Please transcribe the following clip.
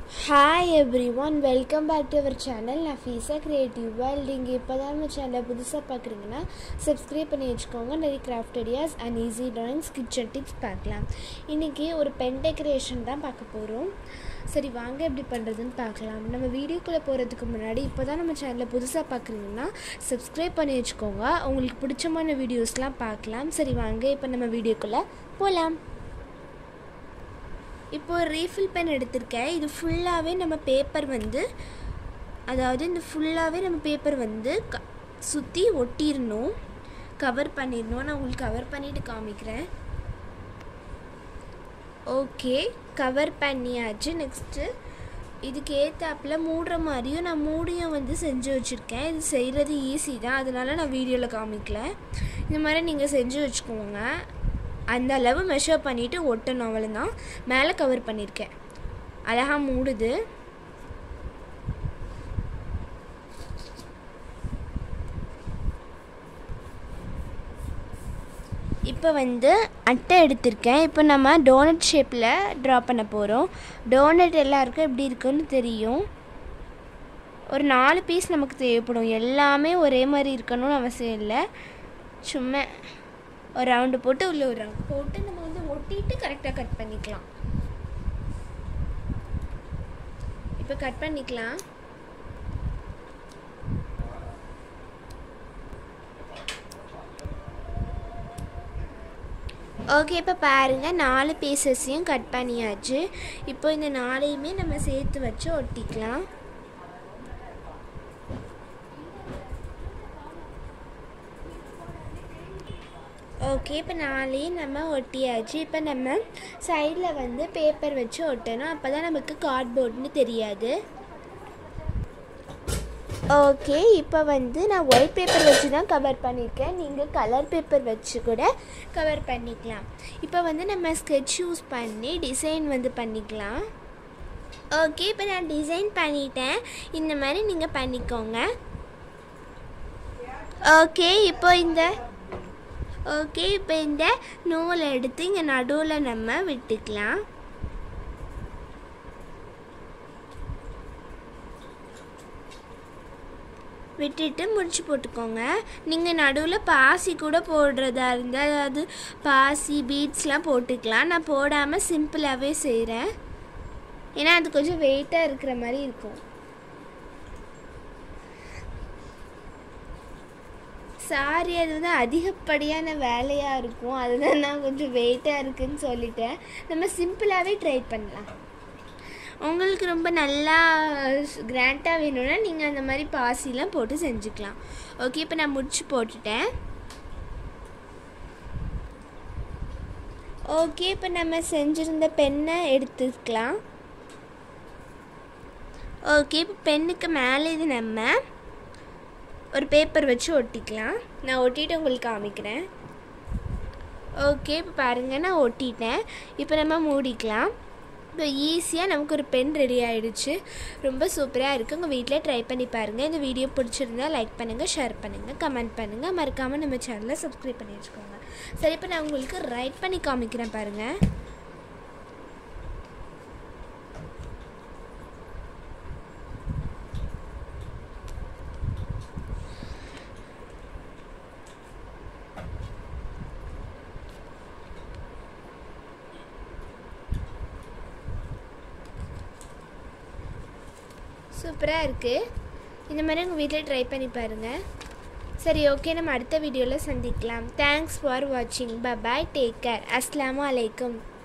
hi everyone welcome back to our channel நான் Feeza creative world நீங்கள் இப்போ தான் நம்ம சேனலை புதுசாக பார்க்குறீங்கன்னா சப்ஸ்கிரைப் பண்ணி வச்சுக்கோங்க நிறைய craft ideas and easy drawings kitchen tips பார்க்கலாம் இன்றைக்கி ஒரு பென் டெக்கரேஷன் தான் பார்க்க போகிறோம் சரி வாங்க எப்படி பண்ணுறதுன்னு பார்க்கலாம் நம்ம வீடியோக்குள்ளே போகிறதுக்கு முன்னாடி இப்போ தான் நம்ம சேனலை புதுசாக பார்க்குறீங்கன்னா சப்ஸ்கிரைப் பண்ணி வச்சுக்கோங்க உங்களுக்கு பிடிச்சமான வீடியோஸ்லாம் பார்க்கலாம் சரி வாங்க இப்போ நம்ம வீடியோக்குள்ளே போகலாம் இப்போ ரீஃபில் பென் எடுத்திருக்கேன் இது ஃபுல்லாகவே நம்ம பேப்பர் வந்து அதாவது இந்த ஃபுல்லாகவே நம்ம பேப்பர் வந்து க சுற்றி ஒட்டிடணும் கவர் பண்ணிடணும் நான் உங்களுக்கு கவர் பண்ணிவிட்டு காமிக்கிறேன் ஓகே கவர் பண்ணியாச்சு நெக்ஸ்ட்டு இதுக்கு ஏற்றாப்புல மூடுற மாதிரியும் நான் மூடியும் வந்து செஞ்சு வச்சுருக்கேன் இது செய்கிறது ஈஸி தான் அதனால நான் வீடியோவில் காமிக்கல இந்த மாதிரி நீங்கள் செஞ்சு வச்சுக்கோங்க அந்த அளவு மெஷர் பண்ணிவிட்டு ஒட்டணும் அவ்வளோதான் மேலே கவர் பண்ணியிருக்கேன் அழகாக மூடுது இப்போ வந்து அட்டை எடுத்திருக்கேன் இப்போ நம்ம டோனட் ஷேப்பில் ட்ரா பண்ண போகிறோம் டோனட் எல்லாருக்கும் எப்படி இருக்குன்னு தெரியும் ஒரு நாலு பீஸ் நமக்கு தேவைப்படும் எல்லாமே ஒரே மாதிரி இருக்கணும்னு அவசியம் இல்லை சும்மா ஒரு ரவுண்டு போட்டு உள்ள ஒரு ரவுண்ட் போட்டு நம்ம வந்து ஒட்டிட்டு கரெக்டாக கட் பண்ணிக்கலாம் இப்போ கட் பண்ணிக்கலாம் ஓகே இப்போ பாருங்கள் நாலு பீசஸையும் கட் பண்ணியாச்சு இப்போ இந்த நாளையுமே நம்ம சேர்த்து வச்சு ஒட்டிக்கலாம் ஓகே இப்போ நாளையும் நம்ம ஒட்டியாச்சு இப்போ நம்ம சைடில் வந்து பேப்பர் வச்சு ஒட்டணும் அப்போ தான் நமக்கு கார்ட்போர்ட்னு தெரியாது ஓகே இப்போ வந்து நான் ஒயிட் பேப்பர் வச்சு தான் கவர் பண்ணியிருக்கேன் நீங்கள் கலர் பேப்பர் வச்சு கூட கவர் பண்ணிக்கலாம் இப்போ வந்து நம்ம ஸ்கெட்ச் யூஸ் பண்ணி டிசைன் வந்து பண்ணிக்கலாம் ஓகே இப்போ நான் டிசைன் பண்ணிட்டேன் இந்த மாதிரி நீங்கள் பண்ணிக்கோங்க ஓகே இப்போ இந்த ஓகே இப்போ இந்த நூலை எடுத்து இங்கே நடுவில் நம்ம விட்டுக்கலாம் விட்டுட்டு முடிச்சு போட்டுக்கோங்க நீங்கள் நடுவில் பாசி கூட போடுறதா இருந்தால் அதாவது பாசி பீட்ஸ்லாம் போட்டுக்கலாம் நான் போடாமல் சிம்பிளாகவே செய்கிறேன் ஏன்னா அது கொஞ்சம் வெயிட்டாக இருக்கிற மாதிரி இருக்கும் சாரி அது வந்து அதிகப்படியான வேலையாக இருக்கும் அதுதான் நான் கொஞ்சம் வெயிட்டாக இருக்குதுன்னு சொல்லிட்டேன் நம்ம சிம்பிளாகவே ட்ரை பண்ணலாம் உங்களுக்கு ரொம்ப நல்லா கிராண்டாக வேணும்னா நீங்கள் அந்த மாதிரி பாசிலாம் போட்டு செஞ்சுக்கலாம் ஓகே இப்போ நான் முடிச்சு போட்டுட்டேன் ஓகே இப்போ நம்ம செஞ்சுருந்த பெண்ணை எடுத்துக்கலாம் ஓகே இப்போ பெண்ணுக்கு மேலே இது நம்ம ஒரு பேப்பர் வச்சு ஒட்டிக்கலாம் நான் ஒட்டிட்டு உங்களுக்கு காமிக்கிறேன் ஓகே இப்போ பாருங்கள் நான் ஒட்டிட்டேன் இப்போ நம்ம மூடிக்கலாம் இப்போ ஈஸியாக நமக்கு ஒரு பென் ரெடி ஆகிடுச்சு ரொம்ப சூப்பராக இருக்குது உங்கள் வீட்டில் ட்ரை பண்ணி பாருங்கள் இந்த வீடியோ பிடிச்சிருந்தா லைக் பண்ணுங்கள் ஷேர் பண்ணுங்கள் கமெண்ட் பண்ணுங்கள் மறக்காமல் நம்ம சேனலை சப்ஸ்கிரைப் பண்ணி வச்சுக்கோங்க சரி இப்போ நான் உங்களுக்கு ரைட் பண்ணி காமிக்கிறேன் பாருங்கள் சூப்பராக இருக்குது இந்த மாதிரி உங்கள் வீட்டில் ட்ரை பண்ணி பாருங்கள் சரி ஓகே நம்ம அடுத்த வீடியோவில் சந்திக்கலாம் தேங்க்ஸ் ஃபார் வாட்சிங் ப பாய் டேக் கேர் அஸ்லாம் அலைக்கும்